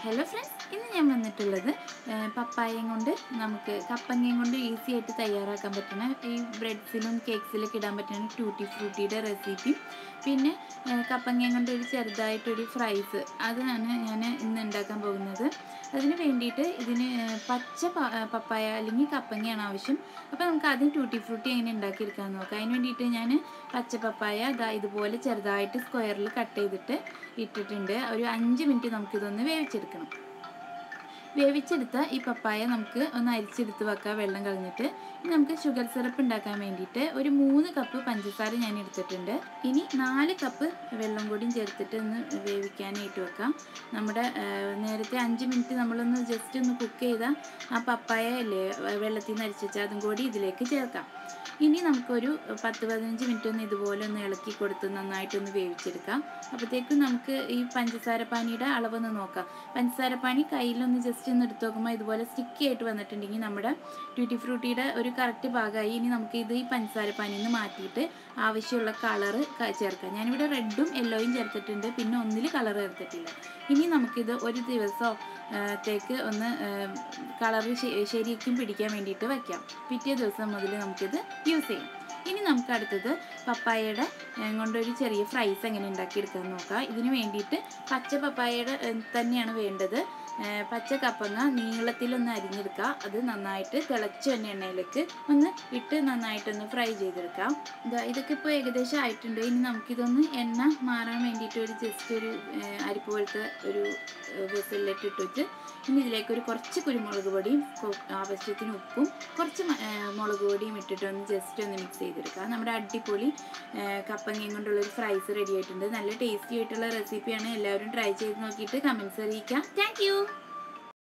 hello friends ഇന്ന് ഞാൻ വന്നിട്ടുള്ളത് ഏഹ്, പപ്പായയും കൊണ്ട് നമുക്ക് കപ്പങ്ങയും കൊണ്ട് ഈസി ആയിട്ട് തയ്യാറാക്കാൻ പറ്റുന്ന ഈ ബ്രെഡ്സിലും കേക്ക്സിലൊക്കെ ഇടാൻ പറ്റുന്ന ടൂട്ടി ഫ്രൂട്ടിയുടെ റെസിപ്പി പിന്നെ ഏഹ്, കപ്പങ്ങയും കൊണ്ട് ഒരു ചെറുതായിട്ടൊരു ഫ്രൈസ് അതാണ് ഞാൻ ഇന്ന് ഉണ്ടാക്കാൻ പോകുന്നത് അതിന് വേണ്ടിയിട്ട് ഇതിന് ഏഹ്, പച്ച പ- ഏഹ്, പപ്പായ അല്ലെങ്കിൽ കപ്പങ്ങയാണ് ആവശ്യം അപ്പോൾ നമുക്ക് ആദ്യം ടൂട്ടി ഫ്രൂട്ടി എങ്ങനെ ഉണ്ടാക്കിയെടുക്കാൻ നോക്കാം അതിന് വേണ്ടിയിട്ട് ഞാൻ പച്ച പപ്പായ ദാ ഇതുപോലെ ചെറുതായിട്ട് സ്ക്വയറിൽ കട്ട് ചെയ്തിട്ട് ഇട്ടിട്ടുണ്ട് ഒരു അഞ്ച് മിനിറ്റ് നമുക്കിതൊന്ന് വേവിച്ചെടുക്കണം വേവിച്ചെടുത്ത ഈ പപ്പായ നമുക്ക് ഒന്ന് അരിച്ചെടുത്ത് വെക്കാം വെള്ളം കളഞ്ഞിട്ട് ഇനി നമുക്ക് ഷുഗർ സിറപ്പ് ഉണ്ടാക്കാൻ വേണ്ടിയിട്ട് ഒരു മൂന്ന് കപ്പ് പഞ്ചസാര ഞാൻ എടുത്തിട്ടുണ്ട് ഇനി നാല് കപ്പ് വെള്ളം കൂടിയും ചേർത്തിട്ട് ഒന്ന് വേവിക്കാനായിട്ട് വെക്കാം നമ്മുടെ ആ, നേരത്തെ അഞ്ച് മിനിറ്റ് നമ്മളൊന്ന് ജസ്റ്റ് ഒന്ന് കുക്ക് ചെയ്ത ആ പപ്പായ അല്ലേ വെള്ളത്തിൽ നിന്ന് അരിച്ചു വെച്ചാൽ അതും കൂടി ഇതിലേക്ക് ചേർക്കാം ഇനി നമുക്കൊരു പത്ത് പതിനഞ്ച് മിനിറ്റ് ഒന്ന് ഇതുപോലെ ഒന്ന് ഇളക്കി കൊടുത്ത് നന്നായിട്ടൊന്ന് വേവിച്ചെടുക്കാം അപ്പോഴത്തേക്കും നമുക്ക് ഈ പഞ്ചസാര പാനിയുടെ അളവൊന്ന് നോക്കാം പഞ്ചസാര പാനി കയ്യിലൊന്ന് ജസ്റ്റ് ഒന്ന് എടുത്ത് നോക്കുമ്പോൾ ഇതുപോലെ സ്റ്റിക്കി ആയിട്ട് വന്നിട്ടുണ്ടെങ്കിൽ നമ്മുടെ ട്യൂട്ടി ഫ്രൂട്ടിയുടെ ഒരു കറക്റ്റ് ഭാഗമായി ഇനി നമുക്ക് ഇത് ഈ പഞ്ചസാര പാനിയിൽ നിന്ന് മാറ്റിയിട്ട് ആവശ്യമുള്ള കളറ് ചേർക്കാം ഞാനിവിടെ റെഡും യെല്ലോയും ചേർത്തിട്ടുണ്ട് പിന്നെ ഒന്നിൽ കളർ ചേർത്തിട്ടില്ല ഇനി നമുക്കിത് ഒരു ദിവസം ത്തേക്ക് ഒന്ന് കളർ ശരിക്കും പിടിക്കാൻ വേണ്ടിയിട്ട് വയ്ക്കാം പിറ്റേ ദിവസം മുതൽ നമുക്കിത് യൂസ് ചെയ്യാം ഇനി നമുക്ക് അടുത്തത് പപ്പായയുടെ ഏ, കൊണ്ടൊരു ചെറിയ ഫ്രൈസ് എങ്ങനെ ഉണ്ടാക്കിയെടുക്കാൻ നോക്കാം ഇതിന് വേണ്ടിയിട്ട് പച്ച പപ്പായയുടെ ഏ, തന്നെയാണ് വേണ്ടത് ഏ, പച്ച കപ്പങ്ങ നീളത്തിലൊന്ന് അരിഞ്ഞെടുക്കുക അത് നന്നായിട്ട് തിളച്ച തന്നെ എണ്ണയിലേക്ക് ഒന്ന് ഇട്ട് നന്നായിട്ടൊന്ന് ഫ്രൈ ചെയ്തെടുക്കാം ഇതാ ഇതൊക്കെ ഇപ്പോൾ ഏകദേശം ആയിട്ടുണ്ട് ഇനി നമുക്കിതൊന്ന് എണ്ണ മാറാൻ വേണ്ടിയിട്ട് ഒരു ജസ്റ്റ് ഒരു ഏ, അരിപ്പ് പോലത്തെ ഒരു വെസലിലേക്ക് ഇട്ടിട്ട് ഇനി ഇതിലേക്ക് ഒരു കുറച്ച് കുരുമുളക് പൊടിയും കൊ- ആവശ്യത്തിന് ഉപ്പും കുറച്ച് മ- ഏ, മുളക് പൊടിയും ഇട്ടിട്ട് ഒന്ന് ജസ്റ്റ് ഒന്ന് മിക്സ് ചെയ്തെടുക്കാം നമ്മുടെ അടിപൊളി ഏ, കപ്പങ്ങയും കൊണ്ടുള്ള ഒരു ഫ്രൈസ് റെഡി ആയിട്ടുണ്ട് നല്ല ടേസ്റ്റി ആയിട്ടുള്ള റെസിപ്പിയാണ് എല്ലാവരും ട്രൈ ചെയ്ത് നോക്കിയിട്ട് കമൻസ് അറിയിക്കാം താങ്ക് യു